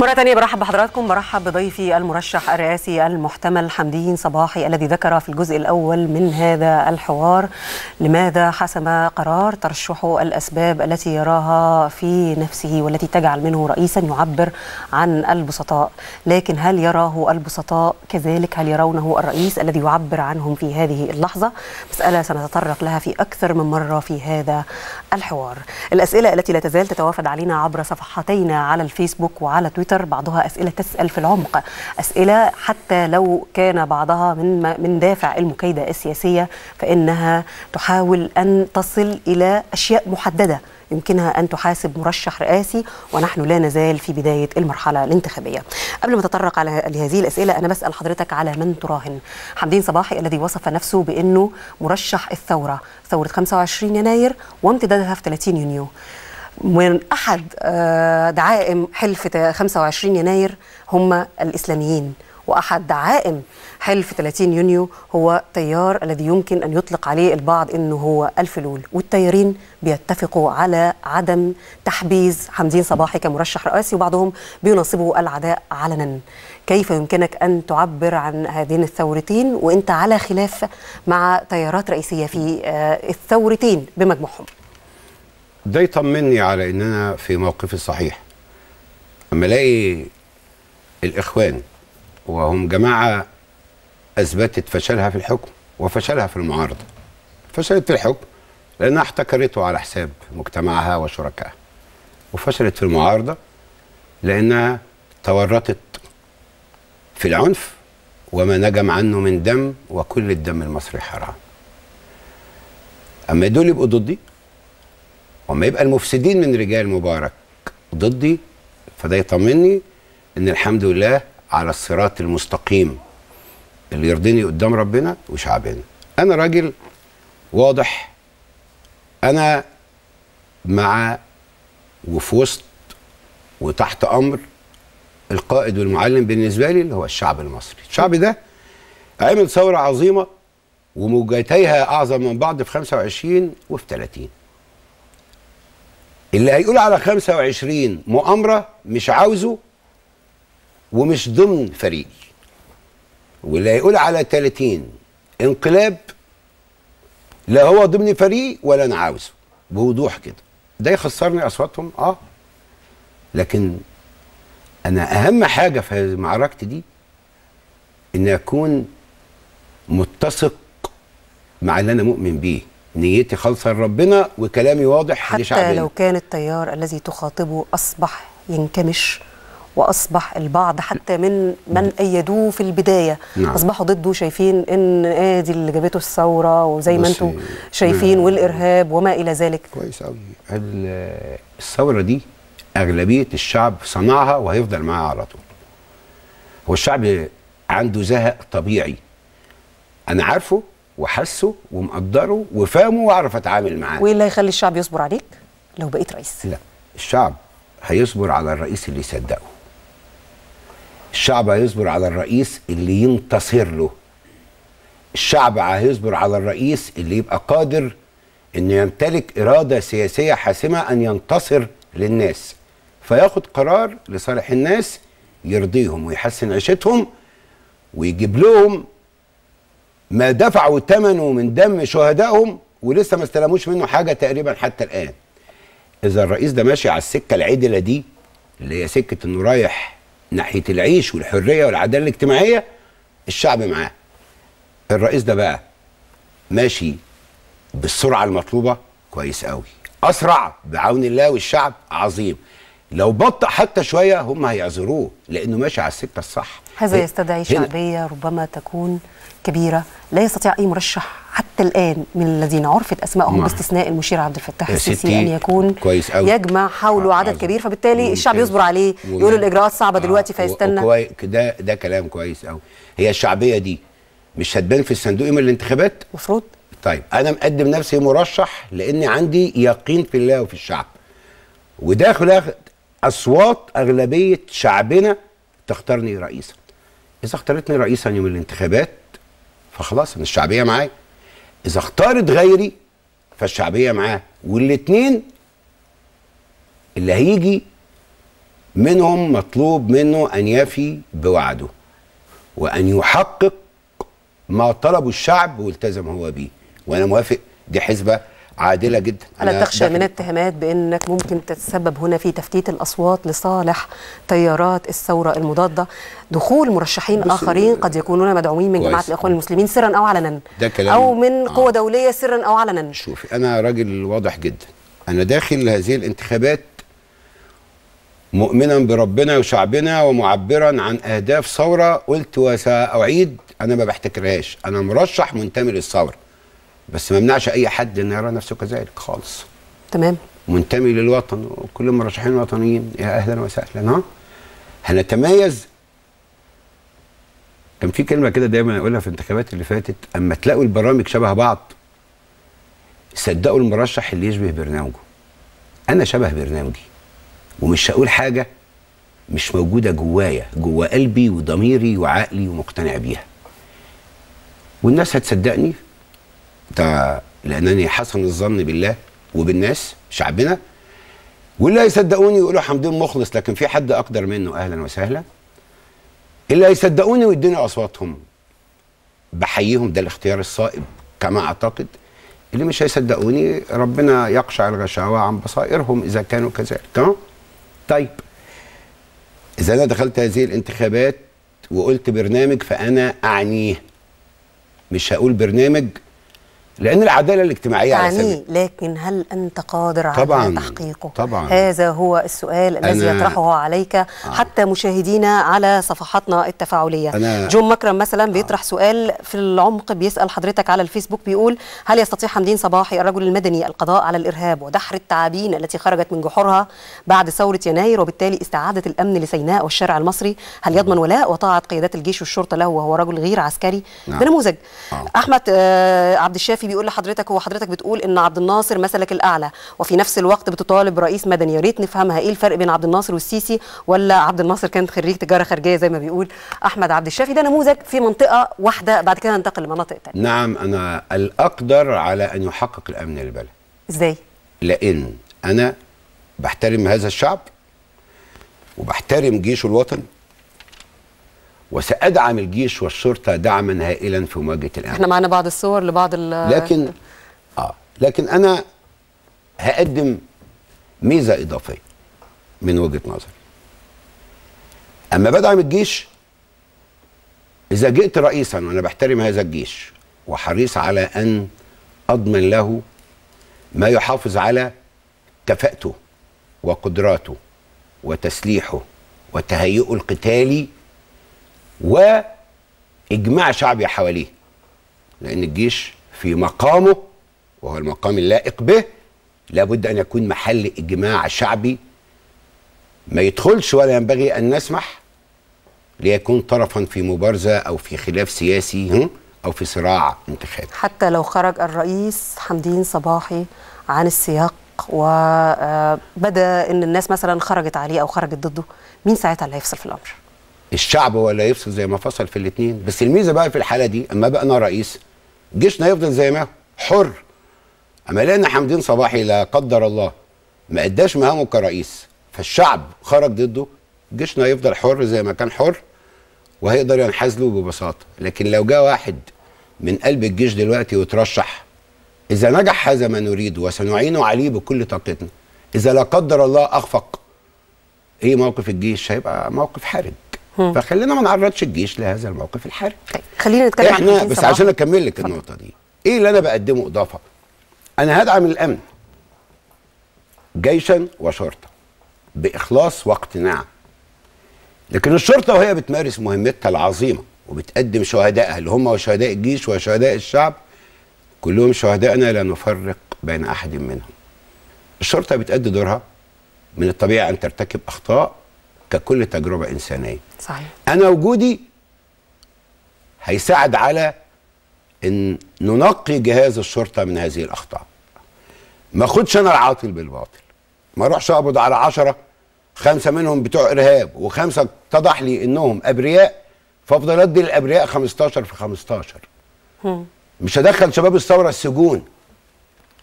مرة تانية برحب بحضراتكم برحب بضيفي المرشح الرئاسي المحتمل حمدين صباحي الذي ذكر في الجزء الأول من هذا الحوار لماذا حسم قرار ترشحه الأسباب التي يراها في نفسه والتي تجعل منه رئيسا يعبر عن البسطاء لكن هل يراه البسطاء كذلك هل يرونه الرئيس الذي يعبر عنهم في هذه اللحظة مسألة سنتطرق لها في أكثر من مرة في هذا الحوار الأسئلة التي لا تزال تتوافد علينا عبر صفحتينا على الفيسبوك وعلى تويتر بعضها أسئلة تسأل في العمق أسئلة حتى لو كان بعضها من من دافع المكيدة السياسية فإنها تحاول أن تصل إلى أشياء محددة يمكنها أن تحاسب مرشح رئاسي ونحن لا نزال في بداية المرحلة الانتخابية قبل ما نتطرق على لهذه الأسئلة أنا بسأل حضرتك على من تراهن حمدين صباحي الذي وصف نفسه بأنه مرشح الثورة ثورة 25 يناير وامتدادها في 30 يونيو من احد دعائم حلف 25 يناير هم الاسلاميين واحد دعائم حلف 30 يونيو هو تيار الذي يمكن ان يطلق عليه البعض انه هو الفلول والتيارين بيتفقوا على عدم تحبيز حمدين صباحي كمرشح رئاسي وبعضهم بينصبوا العداء علنا كيف يمكنك ان تعبر عن هذين الثورتين وانت على خلاف مع تيارات رئيسيه في الثورتين بمجموعهم ده يطمني على ان انا في موقفي الصحيح اما الاقي الاخوان وهم جماعه اثبتت فشلها في الحكم وفشلها في المعارضه فشلت في الحكم لانها احتكرته على حساب مجتمعها وشركائها وفشلت في المعارضه لانها تورطت في العنف وما نجم عنه من دم وكل الدم المصري حرام اما دول يبقوا ضدي وما يبقى المفسدين من رجال مبارك ضدي فده يطمني ان الحمد لله على الصراط المستقيم اللي يرضيني قدام ربنا وشعبنا انا راجل واضح انا مع وفي وسط وتحت امر القائد والمعلم بالنسبه لي اللي هو الشعب المصري الشعب ده عمل ثوره عظيمه وموجتيها اعظم من بعض في 25 وفي 30 اللي هيقول على 25 مؤامرة مش عاوزه ومش ضمن فريقي واللي هيقول على 30 انقلاب لا هو ضمن فريقي ولا انا عاوزه بوضوح كده ده يخسرني اصواتهم اه لكن انا اهم حاجه في معركتي دي ان اكون متسق مع اللي انا مؤمن بيه نيتي خالصه لربنا وكلامي واضح حتى لشعبنا لو كان التيار الذي تخاطبه اصبح ينكمش واصبح البعض حتى من من ايدوه في البدايه نعم. اصبحوا ضده شايفين ان ادي اللي جابته الثوره وزي ما بصي، انتم شايفين ما- والارهاب وما الى ذلك كويس قوي الثوره دي اغلبيه الشعب صنعها وهيفضل معاها على طول هو الشعب عنده زهق طبيعي انا عارفه وحاسه ومقدره وفاهمه واعرف اتعامل معاه وايه اللي هيخلي الشعب يصبر عليك لو بقيت رئيس لا الشعب هيصبر على الرئيس اللي يصدقه الشعب هيصبر على الرئيس اللي ينتصر له الشعب هيصبر على الرئيس اللي يبقى قادر انه يمتلك اراده سياسيه حاسمه ان ينتصر للناس فياخد قرار لصالح الناس يرضيهم ويحسن عيشتهم ويجيب لهم ما دفعوا ثمنه من دم شهدائهم ولسه ما استلموش منه حاجه تقريبا حتى الان اذا الرئيس ده ماشي على السكه العدله دي اللي هي سكه انه رايح ناحيه العيش والحريه والعداله الاجتماعيه الشعب معاه الرئيس ده بقى ماشي بالسرعه المطلوبه كويس قوي اسرع بعون الله والشعب عظيم لو بطأ حتى شويه هم هيعذروه لانه ماشي على السكه الصح هذا هي- يستدعي هنا- شعبيه ربما تكون كبيره لا يستطيع اي مرشح حتى الان من الذين عرفت اسمائهم نعم. باستثناء المشير عبد الفتاح يا السيسي ستي، ان يكون كويس أوي. يجمع حوله آه، عدد عظيم. كبير فبالتالي الشعب ممتاز. يصبر عليه ومن- يقول الاجراءات صعبه آه، دلوقتي و- فيستنى وكوي- ده ده كلام كويس قوي هي الشعبيه دي مش هتبان في الصندوق من الانتخابات المفروض طيب انا مقدم نفسي مرشح لاني عندي يقين في الله وفي الشعب وداخل أخ- اصوات اغلبيه شعبنا تختارني رئيسا اذا اختارتني رئيسا يوم الانتخابات فخلاص انا الشعبيه معايا اذا اختارت غيري فالشعبيه معاه والاثنين اللي هيجي منهم مطلوب منه ان يفي بوعده وان يحقق ما طلبه الشعب والتزم هو به وانا موافق دي حسبه عادله جدا ألا أنا تخشى داخل- من اتهامات بأنك ممكن تتسبب هنا في تفتيت الأصوات لصالح تيارات الثورة المضادة دخول مرشحين بص، آخرين قد يكونون مدعومين من كويس. جماعة الإخوان المسلمين سرا أو علنا ده كلام- أو من آه. قوة دولية سرا أو علنا شوفي انا راجل واضح جدا انا داخل هذه الانتخابات مؤمنا بربنا وشعبنا ومعبرا عن اهداف ثوره قلت وساعيد انا ما بحتكرهاش انا مرشح منتمي للثوره بس ما يمنعش اي حد ان يرى نفسه كذلك خالص تمام منتمي للوطن وكل المرشحين وطنيين يا اهلا وسهلا ها هنتميز كان في كلمه كده دايما اقولها في الانتخابات اللي فاتت اما تلاقوا البرامج شبه بعض صدقوا المرشح اللي يشبه برنامجه انا شبه برنامجي ومش هقول حاجه مش موجوده جوايا جوا قلبي وضميري وعقلي ومقتنع بيها والناس هتصدقني ده لانني حسن الظن بالله وبالناس شعبنا واللي هيصدقوني يقولوا حمدين مخلص لكن في حد اقدر منه اهلا وسهلا اللي هيصدقوني ويدوني اصواتهم بحييهم ده الاختيار الصائب كما اعتقد اللي مش هيصدقوني ربنا يقشع الغشاوة عن بصائرهم اذا كانوا كذلك تمام طيب اذا انا دخلت هذه الانتخابات وقلت برنامج فانا اعنيه مش هقول برنامج لان العداله الاجتماعيه على سبيل يعني لكن هل أنت قادر على طبعاً، تحقيقه طبعاً. هذا هو السؤال الذي أنا- يطرحه عليك حتى مشاهدينا على صفحاتنا التفاعلية أنا- جون مكرم مثلا بيطرح سؤال في العمق بيسأل حضرتك على الفيسبوك بيقول هل يستطيع حمدين صباحي الرجل المدني القضاء على الإرهاب ودحر التعابين التي خرجت من جحورها بعد ثورة يناير وبالتالي استعادة الأمن لسيناء والشارع المصري هل يضمن ولاء وطاعة قيادات الجيش والشرطة له وهو رجل غير عسكري نعم. ده نموذج آه. احمد آه، عبد الشافي بيقول لحضرتك هو حضرتك بتقول ان عبد الناصر مسلك الاعلى وفي نفس الوقت بتطالب رئيس مدني يا ريت نفهمها ايه الفرق بين عبد الناصر والسيسي ولا عبد الناصر كان خريج تجاره خارجيه زي ما بيقول احمد عبد الشافي ده نموذج في منطقه واحده بعد كده ننتقل لمناطق تانية نعم انا الاقدر على ان يحقق الامن للبلد ازاي لان انا بحترم هذا الشعب وبحترم جيش الوطن وسادعم الجيش والشرطه دعما هائلا في مواجهه الامن احنا معانا بعض الصور لبعض ال- لكن اه لكن انا هقدم ميزه اضافيه من وجهه نظري اما بدعم الجيش اذا جئت رئيسا وانا بحترم هذا الجيش وحريص على ان اضمن له ما يحافظ على كفاءته وقدراته وتسليحه وتهيئه القتالي واجماع شعبي حواليه لان الجيش في مقامه وهو المقام اللائق به لابد ان يكون محل اجماع شعبي ما يدخلش ولا ينبغي ان نسمح ليكون طرفا في مبارزه او في خلاف سياسي هم، او في صراع انتخابي حتى لو خرج الرئيس حمدين صباحي عن السياق وبدا ان الناس مثلا خرجت عليه او خرجت ضده مين ساعتها اللي هيفصل في الامر الشعب هو اللي هيفصل زي ما فصل في الاثنين بس الميزه بقى في الحاله دي اما بقى انا رئيس جيشنا يفضل زي ما هو حر اما لقينا حمدين صباحي لا قدر الله ما اداش مهامه كرئيس فالشعب خرج ضده جيشنا يفضل حر زي ما كان حر وهيقدر ينحاز له ببساطه لكن لو جاء واحد من قلب الجيش دلوقتي وترشح اذا نجح هذا ما نريده وسنعينه عليه بكل طاقتنا اذا لا قدر الله اخفق ايه موقف الجيش هيبقى موقف حرج فخلينا ما نعرضش الجيش لهذا الموقف الحرج طيب خلينا نتكلم عن احنا حمدين بس صباحي. عشان اكمل لك اتفضل. النقطه دي ايه اللي انا بقدمه اضافه انا هدعم الامن جيشا وشرطه باخلاص واقتناع لكن الشرطه وهي بتمارس مهمتها العظيمه وبتقدم شهدائها اللي هم شهداء الجيش وشهداء الشعب كلهم شهدائنا لا نفرق بين احد منهم الشرطه بتأدي دورها من الطبيعي ان ترتكب اخطاء ككل تجربه انسانيه صحيح انا وجودي هيساعد على ان ننقي جهاز الشرطه من هذه الاخطاء ما اخدش انا العاطل بالباطل ما اروحش اقبض على عشرة خمسه منهم بتوع ارهاب وخمسه اتضح لي انهم ابرياء فافضل ادي للابرياء 15 في 15 مش هدخل شباب الثوره السجون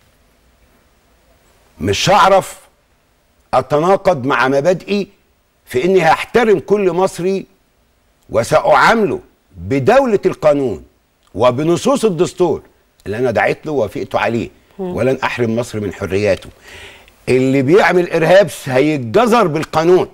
مش هعرف اتناقض مع مبادئي في اني هحترم كل مصري وساعامله بدوله القانون وبنصوص الدستور اللي انا دعيت له ووافقت عليه ولن احرم مصر من حرياته اللي بيعمل ارهاب هيتجزر بالقانون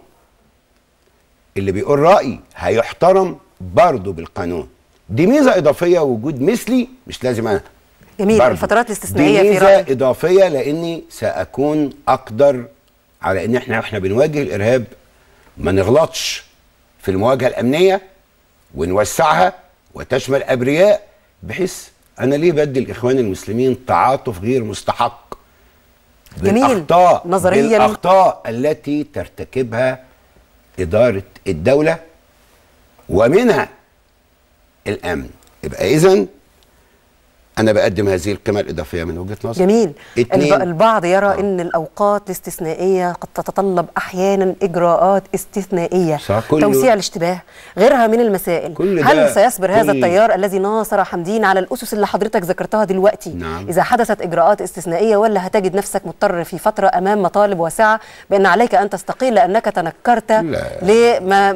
اللي بيقول راي هيحترم برضه بالقانون دي ميزه اضافيه وجود مثلي مش لازم انا جميل برضه. الفترات الاستثنائيه دي في ميزه رايك اضافيه لاني ساكون اقدر على ان احنا احنا بنواجه الارهاب ما نغلطش في المواجهه الامنيه ونوسعها وتشمل ابرياء بحيث انا ليه بدي الاخوان المسلمين تعاطف غير مستحق جميل. بالاخطاء نظرياً- بالاخطاء التي ترتكبها اداره الدوله ومنها الامن يبقى اذا انا بقدم هذه القيمه الاضافيه من وجهه نظري جميل اتنين. الب- البعض يرى ان الاوقات الاستثنائيه قد تتطلب احيانا اجراءات استثنائيه صح، كله- توسيع الاشتباه غيرها من المسائل كل هل ده- سيصبر هذا كل- التيار الذي ناصر حمدين على الاسس اللي حضرتك ذكرتها دلوقتي نعم. اذا حدثت اجراءات استثنائيه ولا هتجد نفسك مضطر في فتره امام مطالب واسعه بان عليك ان تستقيل لانك تنكرت لا.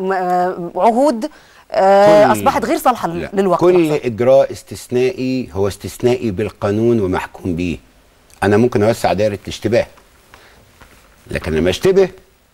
لعهود آه، كل- اصبحت غير صالحه لا. للوقت كل الأقصى. اجراء استثنائي هو استثنائي بالقانون ومحكوم به انا ممكن اوسع دائره الاشتباه لكن لما اشتبه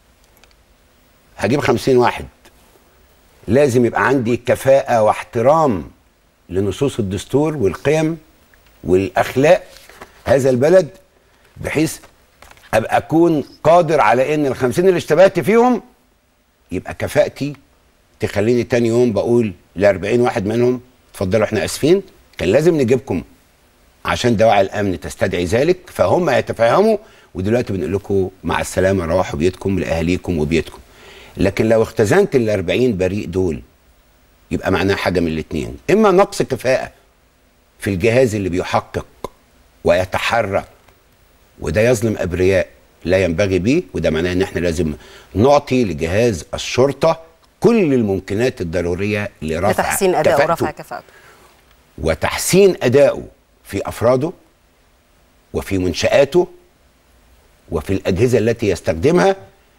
هجيب خمسين واحد لازم يبقى عندي كفاءة واحترام لنصوص الدستور والقيم والأخلاق هذا البلد بحيث أبقى أكون قادر على إن الخمسين اللي اشتبهت فيهم يبقى كفاءتي تخليني تاني يوم بقول ل 40 واحد منهم اتفضلوا احنا اسفين كان لازم نجيبكم عشان دواعي الامن تستدعي ذلك فهم يتفهموا ودلوقتي بنقول لكم مع السلامه روحوا بيتكم لاهاليكم وبيتكم لكن لو اختزنت ال 40 بريء دول يبقى معناها حاجه من الاثنين اما نقص كفاءه في الجهاز اللي بيحقق ويتحرى وده يظلم ابرياء لا ينبغي به وده معناه ان احنا لازم نعطي لجهاز الشرطه كل الممكنات الضروريه لرفع لتحسين اداء كفاءته ورفع كفاءته وتحسين ادائه في افراده وفي منشاته وفي الاجهزه التي يستخدمها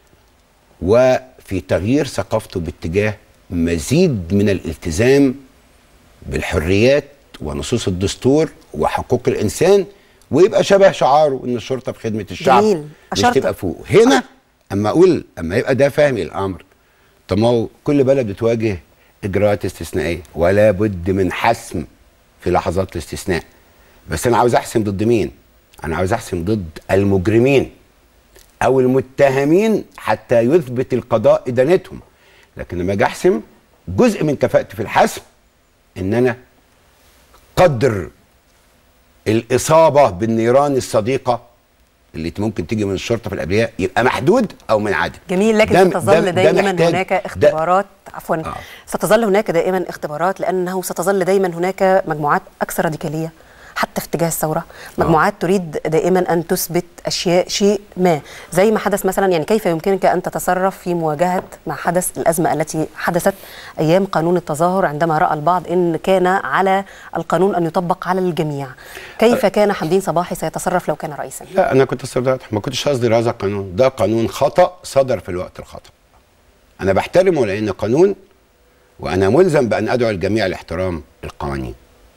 وفي تغيير ثقافته باتجاه مزيد من الالتزام بالحريات ونصوص الدستور وحقوق الانسان ويبقى شبه شعاره ان الشرطه في خدمه الشعب جميل. مش أشرت- تبقى فوق هنا اما اقول اما يبقى ده فاهم الامر طب ما هو كل بلد بتواجه اجراءات استثنائيه ولا بد من حسم في لحظات الاستثناء بس انا عاوز احسم ضد مين انا عاوز احسم ضد المجرمين او المتهمين حتى يثبت القضاء ادانتهم لكن لما اجي احسم جزء من كفاءتي في الحسم ان انا قدر الاصابه بالنيران الصديقه اللي ممكن تيجي من الشرطه في الابرياء يبقى محدود او منعدم جميل لكن ده- ده- ستظل ده دائما محتاج- هناك ده- اختبارات عفوا آه. ستظل هناك دائما اختبارات لانه ستظل دائما هناك مجموعات اكثر راديكاليه حتى في اتجاه الثوره مجموعات تريد دائما ان تثبت اشياء شيء ما زي ما حدث مثلا يعني كيف يمكنك ان تتصرف في مواجهه ما حدث الازمه التي حدثت ايام قانون التظاهر عندما راى البعض ان كان على القانون ان يطبق على الجميع كيف كان حمدين صباحي سيتصرف لو كان رئيسا لا انا كنت صدقت ما كنتش قصدي هذا القانون ده قانون خطا صدر في الوقت الخطا انا بحترمه لان قانون وانا ملزم بان ادعو الجميع لاحترام القوانين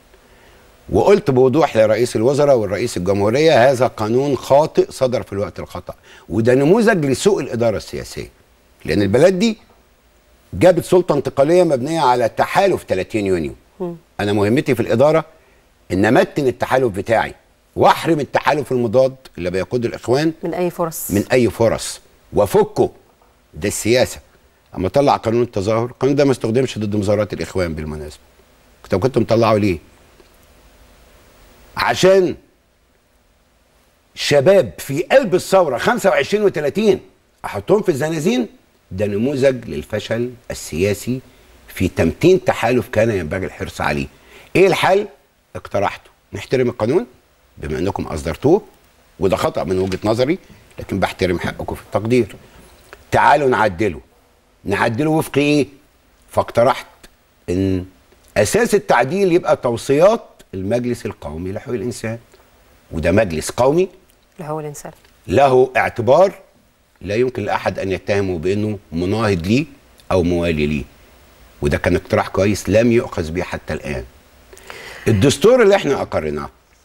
وقلت بوضوح لرئيس الوزراء والرئيس الجمهوريه هذا قانون خاطئ صدر في الوقت الخطا وده نموذج لسوء الاداره السياسيه لان البلد دي جابت سلطه انتقاليه مبنيه على تحالف 30 يونيو انا مهمتي في الاداره ان امتن التحالف بتاعي واحرم التحالف المضاد اللي بيقود الاخوان من اي فرص من اي فرص وافكه ده السياسه اما طلع قانون التظاهر القانون ده ما استخدمش ضد مظاهرات الاخوان بالمناسبه كنت كنت مطلعه ليه عشان شباب في قلب الثوره 25 و30 احطهم في الزنازين ده نموذج للفشل السياسي في تمتين تحالف كان ينبغي الحرص عليه ايه الحل اقترحته نحترم القانون بما انكم اصدرتوه وده خطا من وجهه نظري لكن بحترم حقكم في التقدير تعالوا نعدله نعدله وفق ايه فاقترحت ان اساس التعديل يبقى توصيات المجلس القومي لحقوق الانسان وده مجلس قومي اللي هو الانسان له اعتبار لا يمكن لاحد ان يتهمه بانه مناهض ليه او موالي ليه وده كان اقتراح كويس لم يؤخذ به حتى الان الدستور اللي احنا اقرناه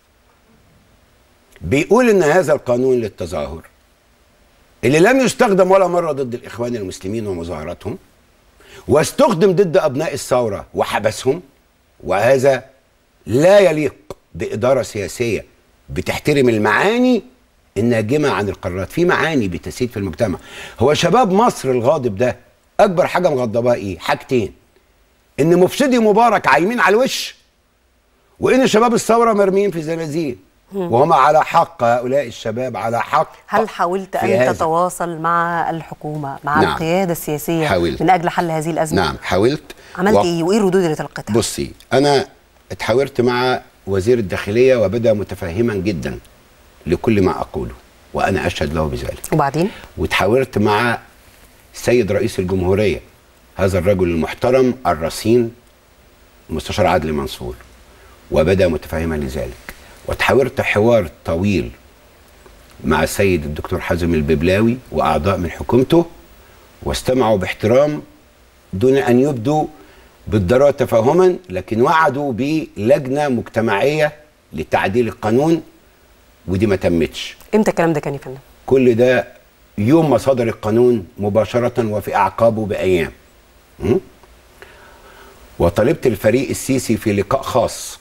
بيقول ان هذا القانون للتظاهر اللي لم يستخدم ولا مره ضد الاخوان المسلمين ومظاهراتهم واستخدم ضد ابناء الثوره وحبسهم وهذا لا يليق باداره سياسيه بتحترم المعاني الناجمه عن القرارات في معاني بتسيد في المجتمع هو شباب مصر الغاضب ده اكبر حاجه مغضباه ايه حاجتين ان مفسدي مبارك عايمين على الوش وان شباب الثوره مرميين في زنازين وهم على حق هؤلاء الشباب على حق هل حاولت في أن هذا. تتواصل مع الحكومة مع نعم. القيادة السياسية حاولت. من أجل حل هذه الأزمة نعم حاولت عملت و- إيه وإيه الردود اللي تلقيتها بصي انا اتحاورت مع وزير الداخليه وبدا متفهما جدا لكل ما اقوله وانا اشهد له بذلك وبعدين وتحاورت مع سيد رئيس الجمهوريه هذا الرجل المحترم الرصين المستشار عدلي منصور وبدا متفهما لذلك وتحاورت حوار طويل مع السيد الدكتور حازم الببلاوي واعضاء من حكومته واستمعوا باحترام دون ان يبدوا بالضروره تفاهما لكن وعدوا بلجنه مجتمعيه لتعديل القانون ودي ما تمتش إمتى الكلام ده كان يا فندم؟ كل ده يوم ما صدر القانون مباشرة وفي أعقابه بأيام م? وطلبت الفريق السيسي في لقاء خاص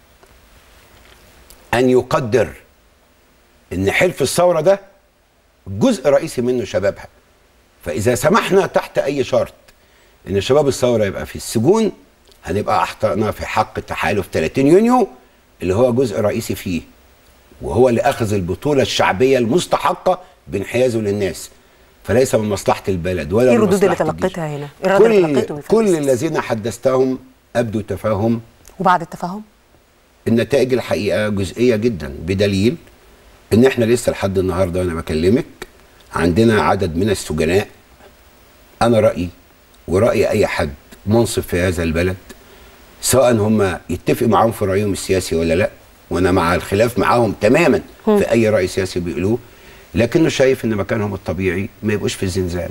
أن يقدر أن حلف الثورة ده جزء رئيسي منه شبابها فإذا سمحنا تحت أي شرط أن شباب الثورة يبقى في السجون هنبقى أخطأنا في حق التحالف 30 يونيو اللي هو جزء رئيسي فيه وهو اللي اخذ البطوله الشعبيه المستحقه بانحيازه للناس فليس من مصلحه البلد ولا إيه من الردود اللي مصلحة الجيش. تلقيتها هنا؟ إيه الرد اللي كل تلقيته من كل الفريق الذين حدثتهم ابدوا تفاهم وبعد التفاهم؟ النتائج الحقيقه جزئيه جدا بدليل ان احنا لسه لحد النهارده وانا بكلمك عندنا عدد من السجناء انا رايي وراي اي حد منصف في هذا البلد سواء هم يتفق معاهم في رايهم السياسي ولا لا وانا مع الخلاف معاهم تماما في اي راي سياسي بيقولوه لكنه شايف ان مكانهم الطبيعي ما يبقوش في الزنزانه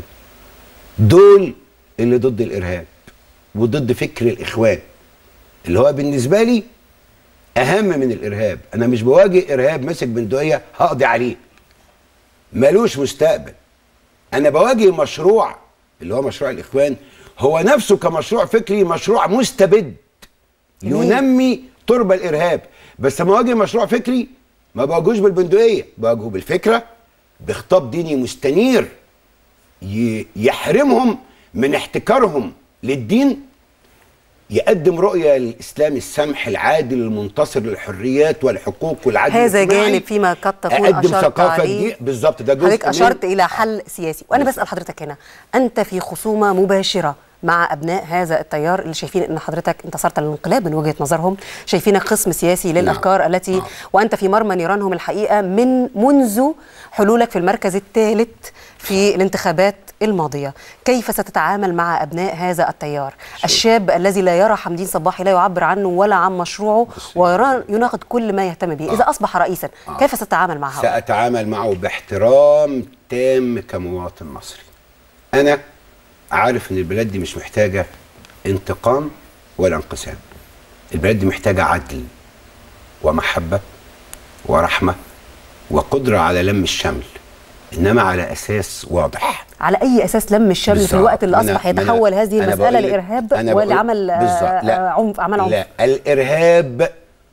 دول اللي ضد الارهاب وضد فكر الاخوان اللي هو بالنسبه لي اهم من الارهاب انا مش بواجه ارهاب ماسك بندقيه هقضي عليه ملوش مستقبل انا بواجه مشروع اللي هو مشروع الاخوان هو نفسه كمشروع فكري مشروع مستبد جميل. ينمي تربه الارهاب بس لما اواجه مشروع فكري ما بواجهوش بالبندقيه بواجهه بالفكره بخطاب ديني مستنير ي- يحرمهم من احتكارهم للدين يقدم رؤية للإسلام السمح العادل المنتصر للحريات والحقوق والعدل هذا الاجتماعي. جانب فيما قد تكون أقدم أشرت ثقافة عليه. دي بالظبط ده جزء حضرتك من- أشرت إلى حل سياسي وأنا بسأل حضرتك هنا أنت في خصومة مباشرة مع أبناء هذا التيار اللي شايفين أن حضرتك انتصرت للانقلاب من وجهة نظرهم شايفينك خصم سياسي للأفكار التي نعم. وأنت في مرمى نيرانهم الحقيقة من منذ حلولك في المركز الثالث في الانتخابات الماضية كيف ستتعامل مع أبناء هذا التيار الشاب الذي لا يرى حمدين صباحي لا يعبر عنه ولا عن مشروعه ويرى يناقض كل ما يهتم به إذا أصبح رئيسا كيف ستتعامل مع هؤلاء سأتعامل معه باحترام تام كمواطن مصري أنا عارف إن البلاد دي مش محتاجة انتقام ولا انقسام البلاد دي محتاجة عدل ومحبة ورحمة وقدرة على لم الشمل إنما على أساس واضح على اي اساس لم الشمل في بالظبط. الوقت اللي أنا- اصبح أنا- يتحول هذه أنا المساله بقول لك- لارهاب أنا بقول- ولعمل آه، بالظبط. لا. آه، عنف عمل عنف لا الارهاب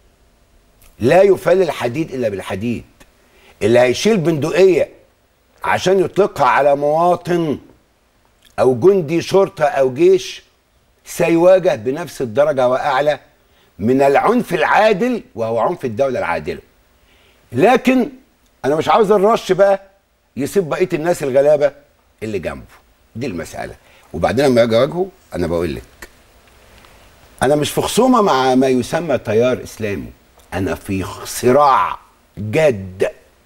لا يفل الحديد الا بالحديد اللي هيشيل بندقيه عشان يطلقها على مواطن او جندي شرطه او جيش سيواجه بنفس الدرجه واعلى من العنف العادل وهو عنف الدوله العادله لكن انا مش عاوز الرش بقى يسيب بقيه الناس الغلابه اللي جنبه دي المساله وبعدين لما اجي اواجهه انا بقول لك انا مش في خصومه مع ما يسمى تيار اسلامي انا في صراع جاد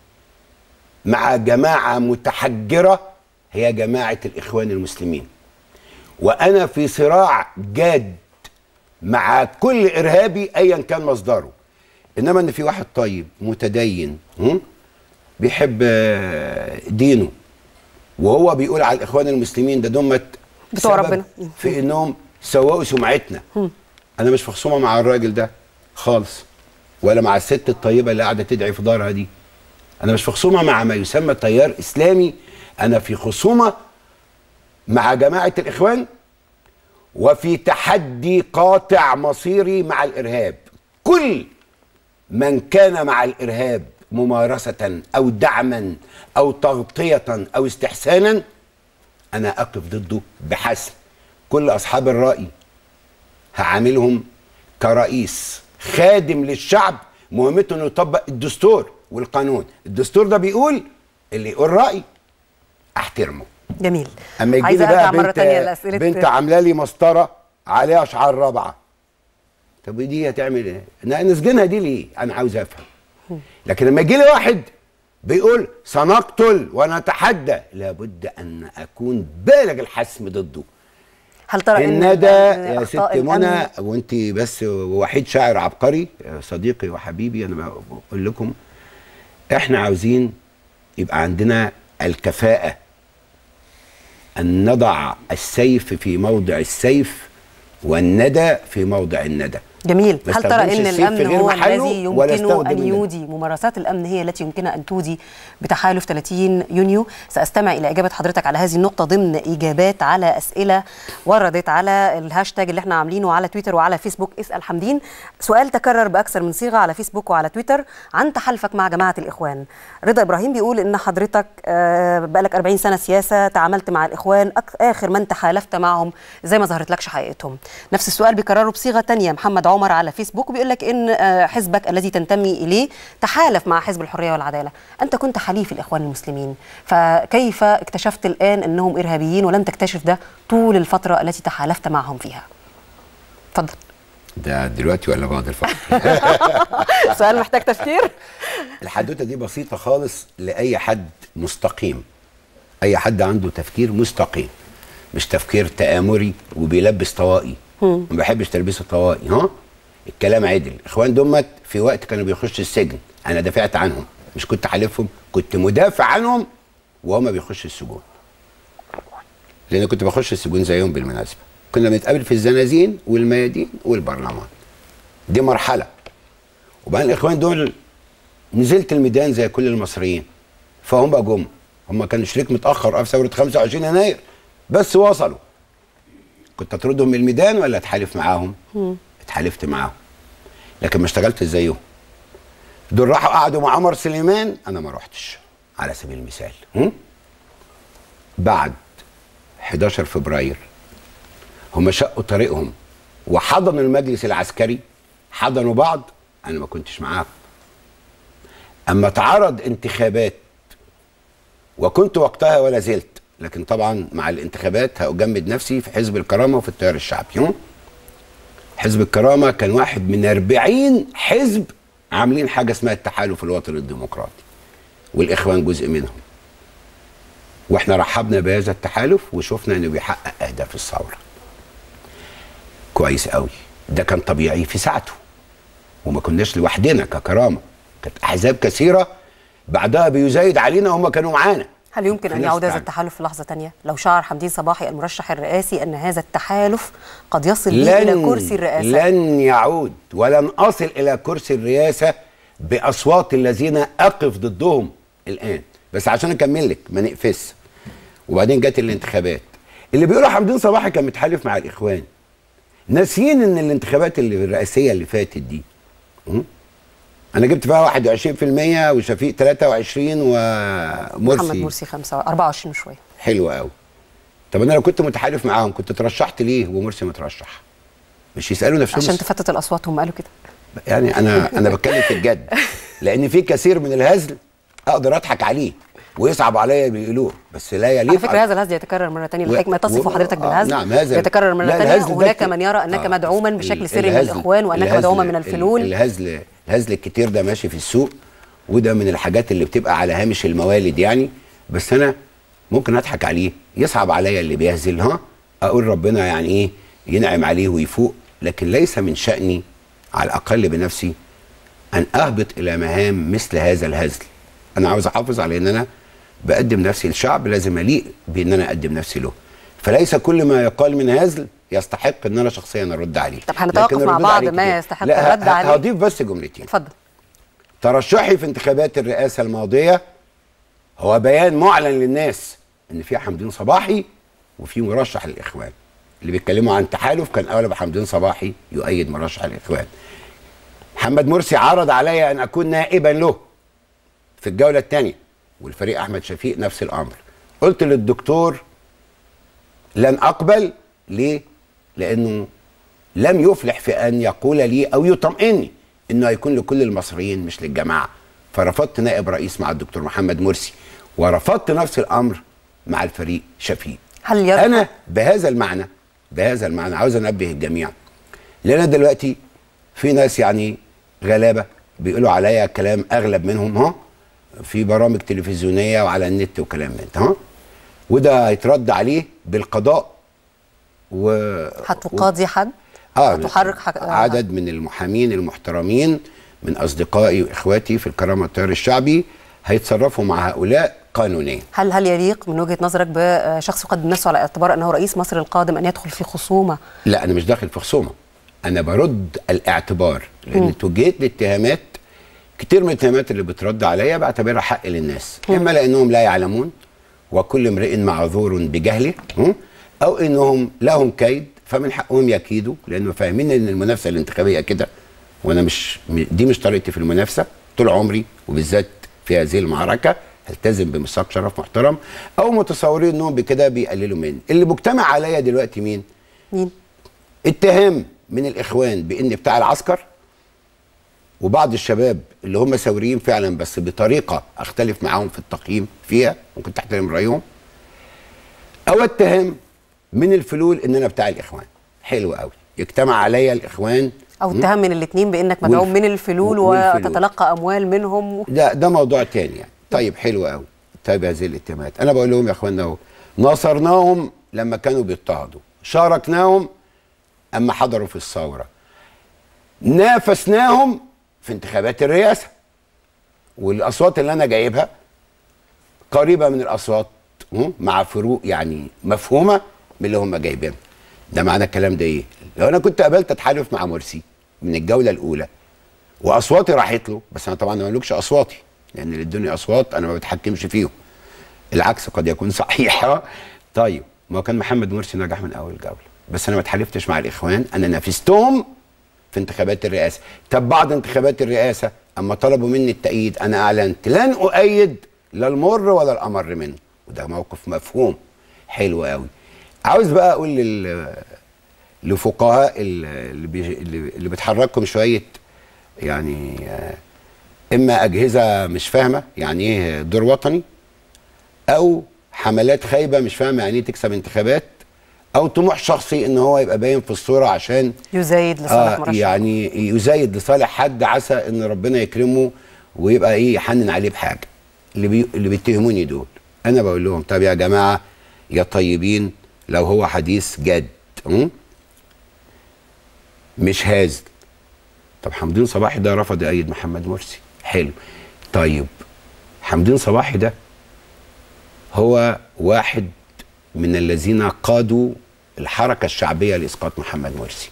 مع جماعه متحجره هي جماعه الاخوان المسلمين وانا في صراع جاد مع كل ارهابي ايا كان مصدره انما ان في واحد طيب متدين هم؟ بيحب آه، دينه وهو بيقول على الاخوان المسلمين ده دمت بتوع سبب ربنا. في انهم سوقوا سمعتنا انا مش في خصومه مع الراجل ده خالص ولا مع الست الطيبه اللي قاعده تدعي في دارها دي انا مش في خصومه مع ما يسمى تيار اسلامي انا في خصومه مع جماعه الاخوان وفي تحدي قاطع مصيري مع الارهاب كل من كان مع الارهاب ممارسه او دعما او تغطيه او استحسانا انا اقف ضده بحسم كل اصحاب الراي هعاملهم كرئيس خادم للشعب مهمته انه يطبق الدستور والقانون الدستور ده بيقول اللي يقول راي احترمه جميل اما يجي عايزة لي بقى أرجع مرة بنت تانية لأسئلة بنت عامله لي مسطره عليها اشعار رابعه طب ودي هتعمل ايه؟ ن- نسجنها دي ليه؟ انا عاوز افهم لكن لما يجي لي واحد بيقول سنقتل ونتحدى لابد ان اكون بالغ الحسم ضده هل ترى ان الندى إن يا ست أخطاء منى الأمن- وانت بس وحيد شاعر عبقري صديقي وحبيبي انا بقول لكم احنا عاوزين يبقى عندنا الكفاءة ان نضع السيف في موضع السيف والندى في موضع الندى جميل ما هل ترى استخدمش ان السيف في الامن غير هو محله الذي ولا يمكن استخدم ان الندى. يودي ممارسات الامن هي التي يمكنها ان تودي بتحالف 30 يونيو ساستمع الى اجابه حضرتك على هذه النقطه ضمن اجابات على اسئله وردت على الهاشتاج اللي احنا عاملينه على تويتر وعلى فيسبوك اسال حمدين سؤال تكرر باكثر من صيغه على فيسبوك وعلى تويتر عن تحالفك مع جماعه الاخوان رضا ابراهيم بيقول ان حضرتك آه، بقالك 40 سنه سياسه تعاملت مع الاخوان أك- اخر من تحالفت معهم زي ما ظهرت لكش حقيقتهم نفس السؤال بيكرره بصيغه تانية محمد عمر على فيسبوك وبيقول لك ان آه، حزبك الذي تنتمي اليه تحالف مع حزب الحريه والعداله انت كنت حليف الاخوان المسلمين فكيف اكتشفت الان انهم ارهابيين ولم تكتشف ده طول الفتره التي تحالفت معهم فيها اتفضل ده دلوقتي ولا بعد الفقر سؤال محتاج تفكير الحدوته دي بسيطه خالص لاي حد مستقيم اي حد عنده تفكير مستقيم مش تفكير تآمري وبيلبس طوائي ما بحبش تلبيس الطوائي ها الكلام عدل اخوان دمت في وقت كانوا بيخشوا السجن انا دافعت عنهم مش كنت حالفهم كنت مدافع عنهم وهما بيخشوا السجون لان كنت بخش السجون زيهم بالمناسبه كنا بنتقابل في الزنازين والميادين والبرلمان دي مرحله وبعدين الاخوان دول نزلت الميدان زي كل المصريين فهم بقى جم هم كانوا شريك متاخر اه في ثوره 25 يناير بس وصلوا كنت اطردهم من الميدان ولا اتحالف معاهم؟ اتحالفت معاهم لكن ما اشتغلتش زيهم دول راحوا قعدوا مع عمر سليمان انا ما رحتش على سبيل المثال هم؟ بعد 11 فبراير هم شقوا طريقهم وحضنوا المجلس العسكري حضنوا بعض انا ما كنتش معاهم اما تعرض انتخابات وكنت وقتها ولا زلت لكن طبعا مع الانتخابات هأجمد نفسي في حزب الكرامه وفي التيار الشعبي هم؟ حزب الكرامه كان واحد من 40 حزب عاملين حاجه اسمها التحالف الوطني الديمقراطي والاخوان جزء منهم واحنا رحبنا بهذا التحالف وشفنا انه بيحقق اهداف الثوره كويس قوي ده كان طبيعي في ساعته وما كناش لوحدنا ككرامه كانت احزاب كثيره بعدها بيزايد علينا هم كانوا معانا هل يمكن في ان ناس يعود هذا تعمل. التحالف في لحظه تانية لو شعر حمدين صباحي المرشح الرئاسي ان هذا التحالف قد يصل به الى كرسي الرئاسه لن يعود ولن اصل الى كرسي الرئاسه باصوات الذين اقف ضدهم الان بس عشان اكمل لك ما نقفز وبعدين جت الانتخابات اللي بيقولوا حمدين صباحي كان متحالف مع الاخوان ناسيين ان الانتخابات اللي الرئاسيه اللي فاتت دي م? انا جبت فيها 21% وشفيق 23 ومرسي محمد مرسي 5 24 وشويه حلو قوي طب انا لو كنت متحالف معاهم كنت ترشحت ليه ومرسي مترشح مش يسالوا نفسهم عشان الس- تفتت الاصوات هم قالوا كده يعني انا انا بتكلم في الجد لان في كثير من الهزل اقدر اضحك عليه ويصعب عليا بيقولوه بس لا يليق على فكره هذا الهزل يتكرر مره ثانيه و- الحكمه تصف و- حضرتك آه، بالهزل نعم، هذا- يتكرر مره لا، ثانيه الهزل ده وهناك ك- من يرى انك آه، مدعوما ال- بشكل سري من الهزل- الاخوان وانك الهزل- مدعوما من ال- الفلول الهزل الهزل الكتير ده ماشي في السوق وده من الحاجات اللي بتبقى على هامش الموالد يعني بس انا ممكن اضحك عليه يصعب عليا اللي بيهزل ها اقول ربنا يعني ايه ينعم عليه ويفوق لكن ليس من شأني على الاقل بنفسي ان اهبط الى مهام مثل هذا الهزل انا عاوز احافظ على ان انا بقدم نفسي للشعب لازم اليق بان انا اقدم نفسي له فليس كل ما يقال من هزل يستحق ان انا شخصيا ارد عليه طب هنتوقف لكن مع الردود بعض عليه ما كتير. يستحق لا، الرد ه- عليه. هضيف بس جملتين اتفضل ترشحي في انتخابات الرئاسة الماضية هو بيان معلن للناس ان في حمدين صباحي وفي مرشح للاخوان اللي بيتكلموا عن تحالف كان اغلب حمدين صباحي يؤيد مرشح الاخوان محمد مرسي عرض علي ان اكون نائبا له في الجولة الثانية والفريق احمد شفيق نفس الامر قلت للدكتور لن اقبل ليه لانه لم يفلح في ان يقول لي او يطمئني انه هيكون لكل المصريين مش للجماعه فرفضت نائب رئيس مع الدكتور محمد مرسي ورفضت نفس الامر مع الفريق شفيق هل يرفض انا بهذا المعنى بهذا المعنى عاوز انبه الجميع لان دلوقتي في ناس يعني غلابه بيقولوا عليا كلام اغلب منهم ها في برامج تلفزيونيه وعلى النت وكلام من ده ها وده هيترد عليه بالقضاء و هتقاضي حد اه هتحرك حك... عدد من المحامين المحترمين من اصدقائي واخواتي في الكرامه والتيار الشعبي هيتصرفوا مع هؤلاء قانونيا هل هل يليق من وجهه نظرك بشخص يقدم نفسه على اعتبار انه رئيس مصر القادم ان يدخل في خصومه لا انا مش داخل في خصومه انا برد الاعتبار لان توجهت لاتهامات كتير من الاتهامات اللي بترد عليا بعتبرها حق للناس اما لانهم لا يعلمون وكل امرئ معذور بجهله هم؟ او انهم لهم كيد فمن حقهم يكيدوا لانه فاهمين ان المنافسه الانتخابيه كده وانا مش م- دي مش طريقتي في المنافسه طول عمري وبالذات في هذه المعركه هلتزم بميثاق شرف محترم او متصورين انهم بكده بيقللوا مني اللي مجتمع عليا دلوقتي مين مين اتهام من الاخوان بان بتاع العسكر وبعض الشباب اللي هم ثوريين فعلا بس بطريقه اختلف معاهم في التقييم فيها ممكن تحترم رايهم او اتهام من الفلول ان انا بتاع الاخوان حلو قوي يجتمع عليا الاخوان او اتهام من الاثنين بانك مدعوم والف- من الفلول والفلول. وتتلقى اموال منهم ده ده موضوع تاني يعني طيب حلو قوي طيب هذه الاتهامات انا بقول لهم يا اخوانا اهو ناصرناهم لما كانوا بيضطهدوا شاركناهم اما حضروا في الثوره نافسناهم في انتخابات الرئاسه والاصوات اللي انا جايبها قريبه من الاصوات هم، مع فروق يعني مفهومه من اللي هم جايبينها ده معنى الكلام ده ايه لو انا كنت قابلت اتحالف مع مرسي من الجوله الاولى واصواتي راحت له بس انا طبعا ما بملكش اصواتي لان اللي ادوني اصوات انا ما بتحكمش فيهم العكس قد يكون صحيح طيب ما هو كان محمد مرسي نجح من اول جوله بس انا ما اتحالفتش مع الاخوان انا نافستهم في انتخابات الرئاسه طب بعد انتخابات الرئاسه اما طلبوا مني التأييد انا اعلنت لن اؤيد لا المر ولا الامر منه وده موقف مفهوم حلو قوي عاوز بقى اقول لل لفقهاء ال- اللي بي... اللي اللي بتحركهم شويه يعني آه، اما اجهزه مش فاهمه يعني ايه دور وطني او حملات خايبه مش فاهمه يعني ايه تكسب انتخابات او طموح شخصي ان هو يبقى باين في الصوره عشان يزايد لصالح آه مرشح يعني يزايد لصالح حد عسى ان ربنا يكرمه ويبقى ايه يحنن عليه بحاجه اللي بي اللي بيتهموني دول انا بقول لهم طب يا جماعه يا طيبين لو هو حديث جد م? مش هازل طب حمدين صباحي ده رفض يأيد محمد مرسي حلو طيب حمدين صباحي ده هو واحد من الذين قادوا الحركة الشعبية لإسقاط محمد مرسي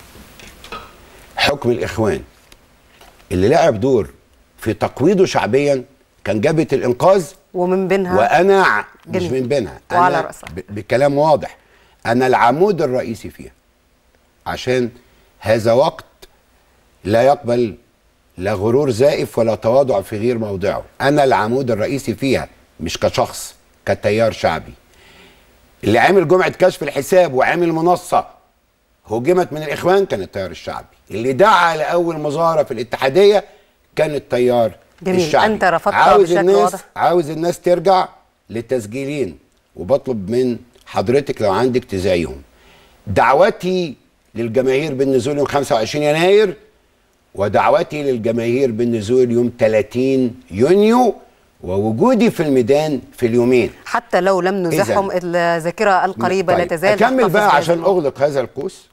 حكم الإخوان اللي لعب دور في تقويضه شعبيا كان جبهة الإنقاذ ومن بينها وأنا ع- مش جميل. من بينها وعلى أنا رأسها. ب- بكلام واضح أنا العمود الرئيسي فيها عشان هذا وقت لا يقبل لا غرور زائف ولا تواضع في غير موضعه أنا العمود الرئيسي فيها مش كشخص كتيار شعبي اللي عامل جمعة كشف الحساب وعامل منصة هجمت من الإخوان كان التيار الشعبي اللي دعا لأول مظاهرة في الاتحادية كان التيار جميل. الشعبي أنت رفضتها عاوز بشكل الناس واضح. عاوز الناس ترجع للتسجيلين وبطلب من حضرتك لو عندك تذاعيهم دعوتي للجماهير بالنزول يوم 25 يناير ودعوتي للجماهير بالنزول يوم 30 يونيو ووجودي في الميدان في اليومين حتى لو لم نزحهم الذاكره القريبه لا طيب، تزال اكمل تحتفظ بقى بهذه عشان النقطة. اغلق هذا القوس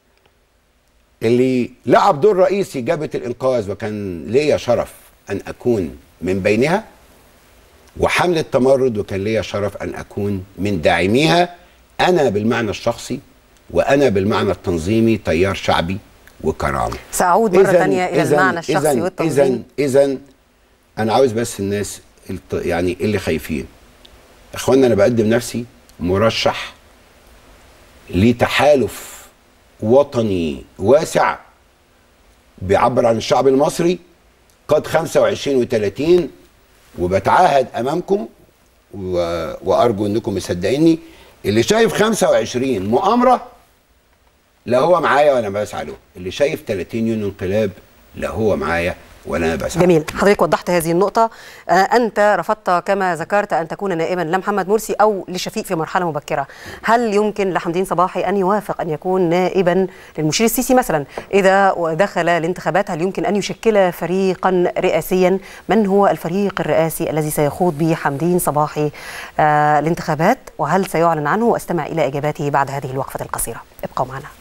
اللي لعب دور رئيسي جبهه الانقاذ وكان ليا شرف ان اكون من بينها وحملة تمرد وكان ليا شرف أن أكون من داعميها أنا بالمعنى الشخصي وأنا بالمعنى التنظيمي تيار شعبي وكرامة سأعود مرة ثانية إلى المعنى الشخصي والتنظيمي إذا إذا أنا عاوز بس الناس الت- يعني اللي خايفين إخوانا أنا بقدم نفسي مرشح لتحالف وطني واسع بيعبر عن الشعب المصري قد 25 و30 وبتعهد امامكم و... وارجو انكم مصدقيني اللي شايف 25 مؤامره لا هو معايا ولا أنا بسعى له اللي شايف 30 يونيو انقلاب لا هو معايا ولا انا بسعى جميل حضرتك وضحت هذه النقطة آه، أنت رفضت كما ذكرت أن تكون نائبا لمحمد مرسي أو لشفيق في مرحلة مبكرة هل يمكن لحمدين صباحي أن يوافق أن يكون نائبا للمشير السيسي مثلا إذا دخل الانتخابات هل يمكن أن يشكل فريقا رئاسيا من هو الفريق الرئاسي الذي سيخوض به حمدين صباحي آه، الانتخابات وهل سيعلن عنه واستمع إلى إجاباته بعد هذه الوقفة القصيرة ابقوا معنا